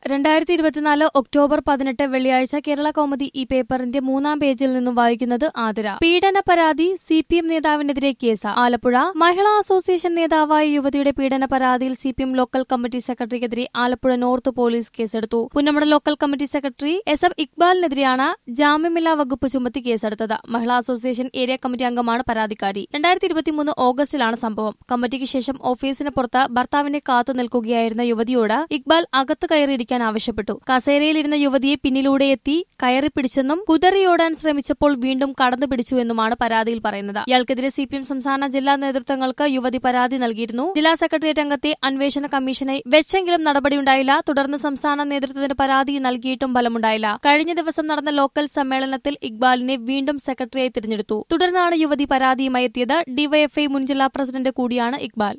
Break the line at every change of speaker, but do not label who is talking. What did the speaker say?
രണ്ടായിരത്തി ഇരുപത്തിനാല് ഒക്ടോബർ പതിനെട്ട് വെള്ളിയാഴ്ച കേരള കൗമുദി ഈ പേപ്പറിന്റെ മൂന്നാം പേജിൽ നിന്നും വായിക്കുന്നത് ആതിര പീഡന പരാതി സി പി എം നേതാവിനെതിരെ കേസ് ആലപ്പുഴ മഹിളാ അസോസിയേഷൻ നേതാവായ യുവതിയുടെ പീഡന പരാതിയിൽ C P M local committee സെക്രട്ടറിക്കെതിരെ ആലപ്പുഴ നോർത്ത് പോലീസ് കേസെടുത്തു Punnamada local committee secretary S M ഇക്ബാലിനെതിരെയാണ് ജാമ്യമില്ലാ വകുപ്പ് ചുമത്തി കേസെടുത്തത് മഹിളാ അസോസിയേഷൻ ഏരിയ കമ്മിറ്റി അംഗമാണ് പരാതിക്കാരി രണ്ടായിരത്തി ഇരുപത്തിമൂന്ന് ഓഗസ്റ്റിലാണ് സംഭവം കമ്മിറ്റിക്ക് ശേഷം ഓഫീസിന് പുറത്ത് ഭർത്താവിനെ കാത്തു നിൽക്കുകയായിരുന്ന യുവതിയോട് ഇക്ബാൽ അകത്ത് കയറിയിരിക്കാൻ ആവശ്യപ്പെട്ടു കസേരയിലിരുന്ന യുവതിയെ പിന്നിലൂടെ എത്തി കയറി പിടിച്ചെന്നും കുതറിയോടാൻ ശ്രമിച്ചപ്പോൾ വീണ്ടും കടന്നു പിടിച്ചുവെന്നുമാണ് പരാതിയിൽ പറയുന്നത് ഇയാൾക്കെതിരെ സി പി എം സംസ്ഥാന ജില്ലാ നേതൃത്വങ്ങൾക്ക് യുവതി പരാതി നൽകിയിരുന്നു ജില്ലാ സെക്രട്ടേറിയറ്റ് അംഗത്തെ അന്വേഷണ കമ്മീഷനെ വെച്ചെങ്കിലും നടപടിയുണ്ടായില്ല തുടർന്ന് സംസ്ഥാന നേതൃത്വത്തിന് പരാതി നൽകിയിട്ടും ഫലമുണ്ടായില്ല കഴിഞ്ഞ ദിവസം നടന്ന ലോക്കൽ സമ്മേളനത്തിൽ ഇക്ബാലിനെ വീണ്ടും സെക്രട്ടറിയായി തിരഞ്ഞെടുത്തു തുടർന്നാണ് യുവതി പരാതിയുമായി എത്തിയത് ഡിവൈഎഫ്ഐ മുൻ ജില്ലാ പ്രസിഡന്റ് കൂടിയാണ് ഇക്ബാൽ